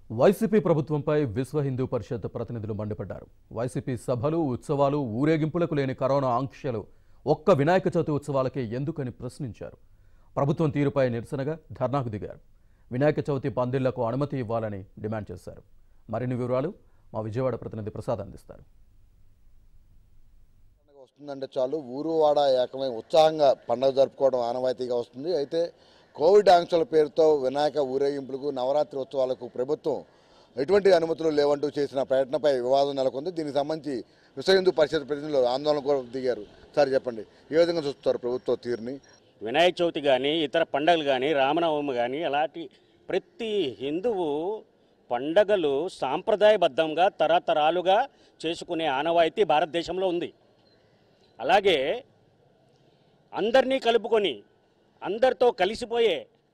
YCP ప్రభుత్వంపై విశ్వ హిందూ పరిషత్ ప్రతినిధులు మండిపడ్డారు వైసీపీ సభలు ఉత్సవాలు ఊరేగింపులకు లేని కరోనా ఆంక్షలు ఒక్క వినాయక చవితి ఉత్సవాలకే ఎందుకని ప్రశ్నించారు ప్రభుత్వం తీరుపై నిరసనగా ధర్నాకు దిగారు వినాయక చవితి పందిళ్లకు అనుమతి ఇవ్వాలని డిమాండ్ చేశారు మరిన్ని వివరాలు మా విజయవాడ ప్రతినిధి ప్రసాద్ అందిస్తారు పండుగ వస్తుందంటే చాలు ఊరు వాడ ఏకమై ఉత్సాహంగా పండుగ జరుపుకోవడం ఆనవాయితీగా వస్తుంది అయితే కోవిడ్ ఆంక్షల పేరుతో వినాయక ఊరేగింపులకు నవరాత్రి ఉత్సవాలకు ప్రభుత్వం ఎటువంటి అనుమతులు లేవంటూ చేసిన ప్రయత్నంపై వివాదం నెలకొంది దీనికి సంబంధించి విశ్వ హిందూ పరిషత్ ప్రతినిధులు ఆందోళన కూడా దిగారు సార్ చెప్పండి ఏ విధంగా చూస్తారు ప్రభుత్వ తీరుని వినాయక చవితి కానీ ఇతర పండగలు కానీ రామనవమి కానీ అలాంటి ప్రతి హిందువు పండగలు సాంప్రదాయబద్ధంగా తరతరాలుగా చేసుకునే ఆనవాయితీ భారతదేశంలో ఉంది అలాగే అందరినీ కలుపుకొని అందరితో కలిసిపోయే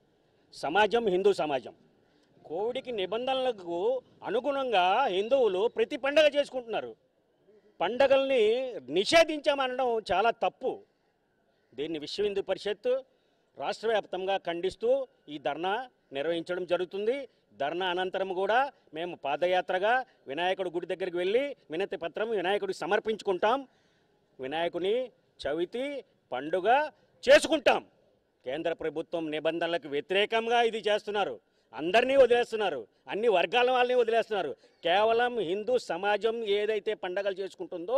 సమాజం హిందూ సమాజం కోవిడ్కి నిబంధనలకు అనుగుణంగా హిందువులు ప్రతి పండగ చేసుకుంటున్నారు పండగల్ని నిషేధించామనడం చాలా తప్పు దీన్ని విశ్వ హిందూ పరిషత్ రాష్ట్ర వ్యాప్తంగా ఖండిస్తూ ఈ ధర్నా నిర్వహించడం జరుగుతుంది ధర్నా అనంతరం కూడా మేము పాదయాత్రగా వినాయకుడి గుడి దగ్గరికి వెళ్ళి వినతి పత్రం వినాయకుడికి సమర్పించుకుంటాం వినాయకుని చవితి పండుగ చేసుకుంటాం కేంద్ర ప్రభుత్వం నిబంధనలకు వ్యతిరేకంగా ఇది చేస్తున్నారు అందరినీ వదిలేస్తున్నారు అన్ని వర్గాల వాళ్ళని వదిలేస్తున్నారు కేవలం హిందూ సమాజం ఏదైతే పండగలు చేసుకుంటుందో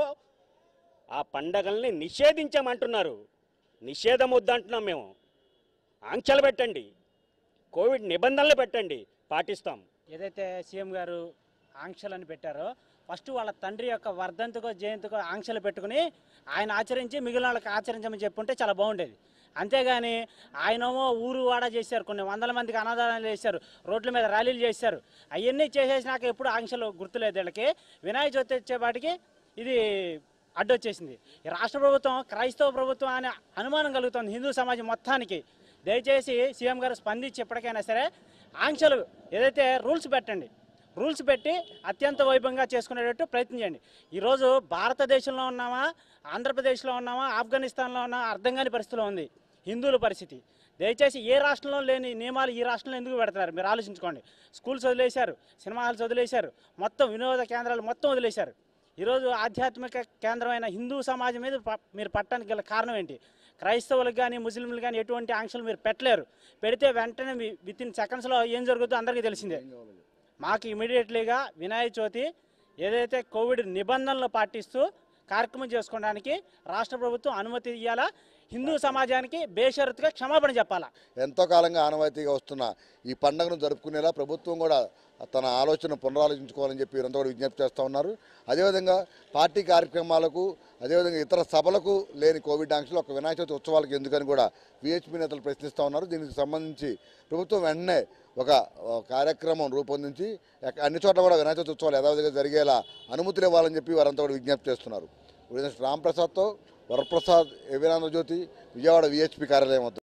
ఆ పండగల్ని నిషేధించమంటున్నారు నిషేధం వద్దంటున్నాం మేము ఆంక్షలు పెట్టండి కోవిడ్ నిబంధనలు పెట్టండి పాటిస్తాం ఏదైతే సీఎం గారు ఆంక్షలను పెట్టారో ఫస్ట్ వాళ్ళ తండ్రి యొక్క వర్ధంతికో జయంతికో ఆంక్షలు పెట్టుకుని ఆయన ఆచరించి మిగిలిన వాళ్ళకి ఆచరించమని చెప్పుంటే చాలా బాగుండేది అంతేగాని ఆయనేమో ఊరు వాడ చేశారు కొన్ని వందల మందికి అన్నదానాలు చేశారు రోడ్ల మీద ర్యాలీలు చేశారు అవన్నీ చేసేసినాక ఎప్పుడు ఆంక్షలు గుర్తులేదు వీళ్ళకి వినాయక చవితి వచ్చేపాటికి ఇది అడ్డొచ్చేసింది ఈ రాష్ట్ర ప్రభుత్వం క్రైస్తవ ప్రభుత్వం అనే అనుమానం కలుగుతుంది హిందూ సమాజం మొత్తానికి దయచేసి సీఎం గారు స్పందించి ఎప్పటికైనా సరే ఆంక్షలు ఏదైతే రూల్స్ పెట్టండి రూల్స్ పెట్టి అత్యంత వైభవంగా చేసుకునేటట్టు ప్రయత్నం చేయండి ఈరోజు భారతదేశంలో ఉన్నామా ఆంధ్రప్రదేశ్లో ఉన్నామా ఆఫ్ఘనిస్తాన్లో ఉన్నామా అర్థం కాని పరిస్థితిలో ఉంది హిందువుల పరిస్థితి దయచేసి ఏ రాష్ట్రంలో లేని నియమాలు ఈ రాష్ట్రంలో ఎందుకు పెడతారు మీరు ఆలోచించుకోండి స్కూల్స్ వదిలేశారు సినిమా హాల్స్ వదిలేశారు మొత్తం వినోద కేంద్రాలు మొత్తం వదిలేశారు ఈరోజు ఆధ్యాత్మిక కేంద్రమైన హిందూ సమాజం మీద ప- మీరు పట్టడానికి గల కారణం ఏంటి క్రైస్తవులకు కానీ ముస్లింలకు కానీ ఎటువంటి ఆంక్షలు మీరు పెట్టలేరు పెడితే వెంటనే విత్ ఇన్ సెకండ్స్లో ఏం జరుగుతుందో అందరికీ తెలిసిందే మాకు ఇమీడియట్లీగా వినాయక చవితి ఏదైతే కోవిడ్ నిబంధనలు పాటిస్తూ కార్యక్రమం చేసుకోవడానికి రాష్ట్ర ప్రభుత్వం అనుమతి ఇవ్వాలా హిందూ సమాజానికి బేషరతుగా క్షమాపణ చెప్పాలా ఎంతో కాలంగా ఆనవాయితీగా వస్తున్న ఈ పండుగను జరుపుకునేలా ప్రభుత్వం కూడా తన ఆలోచన పునరాలోచించుకోవాలని చెప్పి వీరంతా కూడా విజ్ఞప్తి చేస్తూ ఉన్నారు అదేవిధంగా పార్టీ కార్యక్రమాలకు అదేవిధంగా ఇతర సభలకు లేని కోవిడ్ ఆంక్షలు ఒక వినాయక చవితి ఉత్సవాలకు ఎందుకని కూడా విహెచ్పి నేతలు ప్రశ్నిస్తూ ఉన్నారు దీనికి సంబంధించి ప్రభుత్వం వెంటనే ఒక ఆ, కార్యక్రమం రూపొందించి ఎక్క- అన్ని చోట్ల కూడా వినాయక చవితి ఉత్సవాలు యథావిధిగా జరిగేలా అనుమతులు ఇవ్వాలని చెప్పి వారంతా కూడా విజ్ఞప్తి చేస్తున్నారు రామ్ ప్రసాద్తో వరప్రసాద్ ఎవిరాంధ్రజ్యోతి విజయవాడ విహెచ్పి కార్యాలయం వద్ద